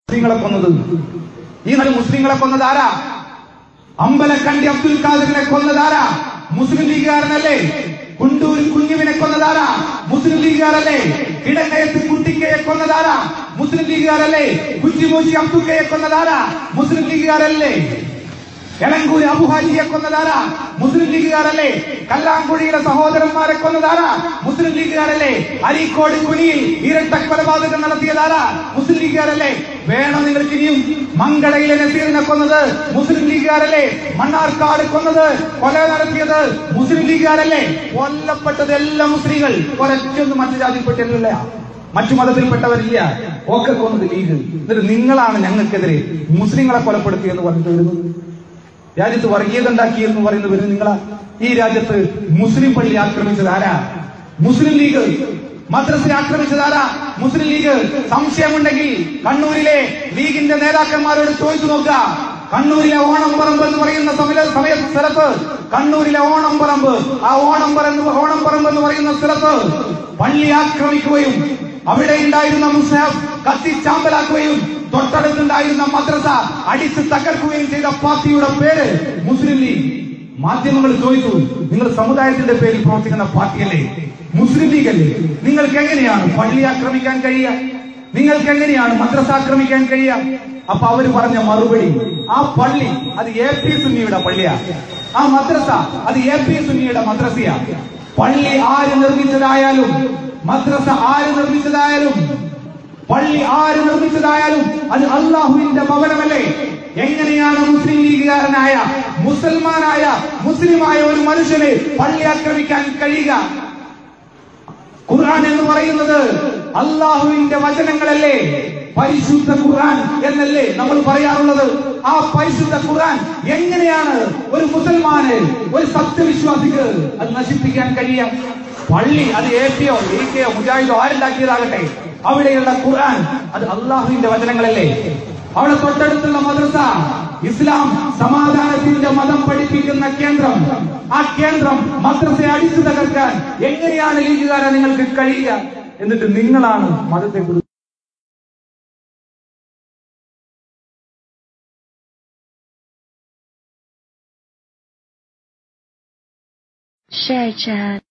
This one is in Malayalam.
മുസ്ലിങ്ങളെ കൊന്നത് ഈ നാട് മുസ്ലിങ്ങളെ കൊന്നത് ആരാ അമ്പലക്കണ്ടി അബ്ദുൽ ഖാദറിനെ കൊന്നതാരാ മുസ്ലിം ലീഗുകാരനല്ലേ കുണ്ടൂർ കുഞ്ഞുവിനെ കൊന്നതാരാ മുസ്ലിം ലീഗുകാരല്ലേ കിടങ്ങയത്ത് കുട്ടിക്കയെ കൊന്നതാരാ മുസ്ലിം ലീഗുകാരല്ലേ കുറ്റിമൂച്ചി അബ്ദുക്കയെ കൊന്നതാരാ മുസ്ലിം ലീഗുകാരല്ലേ എളങ്കൂരി അബുഹാജിയെ കൊന്നതാരാ മുസ്ലിം ലീഗുകാരല്ലേ കല്ലാങ്കുഴിയുടെ സഹോദരന്മാരെ കൊന്നതാരാ മുസ്ലിം ലീഗുകാരല്ലേ അരീക്കോട് കുനിയിൽ ഇരട്ട കൊലപാതകം നടത്തിയതാരാ മുസ്ലിം ലീഗുകാരല്ലേ വേണം നിങ്ങൾക്ക് ഇനിയും മങ്കടയിലെ നസീറിനെ കൊന്നത് മുസ്ലിം ലീഗുകാരല്ലേ മണ്ണാർക്കാട് കൊന്നത് കൊല നടത്തിയത് മുസ്ലിം ലീഗുകാരല്ലേ കൊല്ലപ്പെട്ടത് എല്ലാ മുസ്ലിങ്ങൾ കൊലച്ചൊന്നും മറ്റു ജാതിപ്പെട്ടില്ല മറ്റു മതത്തിൽപ്പെട്ടവരില്ല ഒക്കെ കൊന്നത് ലീഗ് എന്നിട്ട് നിങ്ങളാണ് ഞങ്ങൾക്കെതിരെ മുസ്ലിങ്ങളെ കൊലപ്പെടുത്തിയെന്ന് പറഞ്ഞിട്ട് വരുന്നത് രാജ്യത്ത് വർഗീയത ഉണ്ടാക്കി എന്ന് പറയുന്നവര് നിങ്ങളാ ഈ രാജ്യത്ത് മുസ്ലിം പള്ളി ആക്രമിച്ചത് ആരാ മുസ്ലിം ലീഗ് മദ്രസ ആക്രമിച്ചത് ആരാ മുസ്ലിം ലീഗ് സംശയമുണ്ടെങ്കിൽ കണ്ണൂരിലെ ലീഗിന്റെ നേതാക്കന്മാരോട് ചോദിച്ചു നോക്കുക കണ്ണൂരിലെ ഓണംപറമ്പ് എന്ന് പറയുന്ന സമയ സമയ സ്ഥലത്ത് കണ്ണൂരിലെ ഓണംപറമ്പ് ആ ഓണംപറമ്പ് ഓണംപറമ്പ് എന്ന് പറയുന്ന സ്ഥലത്ത് പള്ളി ആക്രമിക്കുകയും അവിടെ ഉണ്ടായിരുന്ന മുസ്ലിം കത്തിച്ചാമ്പലാക്കുകയും തൊട്ടടുത്തുണ്ടായിരുന്ന മദ്രസ അടിച്ച് തകർക്കുകയും ചെയ്ത പാർട്ടിയുടെ പേര് മുസ്ലിം ലീഗ് മാധ്യമങ്ങൾ ചോദിച്ചു നിങ്ങൾ സമുദായത്തിന്റെ പേരിൽ പ്രവർത്തിക്കുന്ന പാർട്ടിയല്ലേ മുസ്ലിം ലീഗ് അല്ലേ നിങ്ങൾക്ക് എങ്ങനെയാണ് പള്ളി ആക്രമിക്കാൻ കഴിയുക നിങ്ങൾക്ക് എങ്ങനെയാണ് മദ്രസ ആക്രമിക്കാൻ കഴിയുക അപ്പൊ അവര് പറഞ്ഞ മറുപടി ആ പള്ളി അത് എ പി സുന്നിയുടെ പള്ളിയാ ആ മദ്രസ അത് എ പി സുന്നിയുടെ മദ്രസയാ പള്ളി ആര് നിർമ്മിച്ചതായാലും മദ്രസ ആര് നിർമ്മിച്ചതായാലും പള്ളി ആര് നിർമ്മിച്ചതായാലും അത് അള്ളാഹുവിന്റെ ഭവനമല്ലേ എങ്ങനെയാണ് മുസ്ലിം ലീഗുകാരനായ മുസൽമാനായ മുസ്ലിമായ ഒരു മനുഷ്യന് പള്ളി ആക്രമിക്കാൻ കഴിയുക ഖുർആൻ എന്ന് പറയുന്നത് അള്ളാഹുവിന്റെ വചനങ്ങളല്ലേ പരിശുദ്ധ ഖുർആൻ എന്നല്ലേ നമ്മൾ പറയാറുള്ളത് ആ പരിശുദ്ധ ഖുർആൻ എങ്ങനെയാണ് ഒരു മുസൽമാന് ഒരു സത്യവിശ്വാസിക്ക് അത് നശിപ്പിക്കാൻ കഴിയാം പള്ളി അത് എ പിയോ എ കെയോ മുജാഹിദോ ആരുണ്ടാക്കിയതാകട്ടെ അവിടെയുള്ള ഖുർആൻ അത് അള്ളാഹുവിന്റെ വചനങ്ങളല്ലേ അവിടെ തൊട്ടടുത്തുള്ള മദ്രസ ഇസ്ലാം സമാധാനത്തിന്റെ മതം പഠിപ്പിക്കുന്ന കേന്ദ്രം ആ കേന്ദ്രം മദ്രസയെ അടിച്ചു തകർക്കാൻ എങ്ങനെയാണ് ലീഗുകാരെ നിങ്ങൾക്ക് കഴിയുക എന്നിട്ട് നിങ്ങളാണ് മതത്തെ കുറിച്ച് Share chat.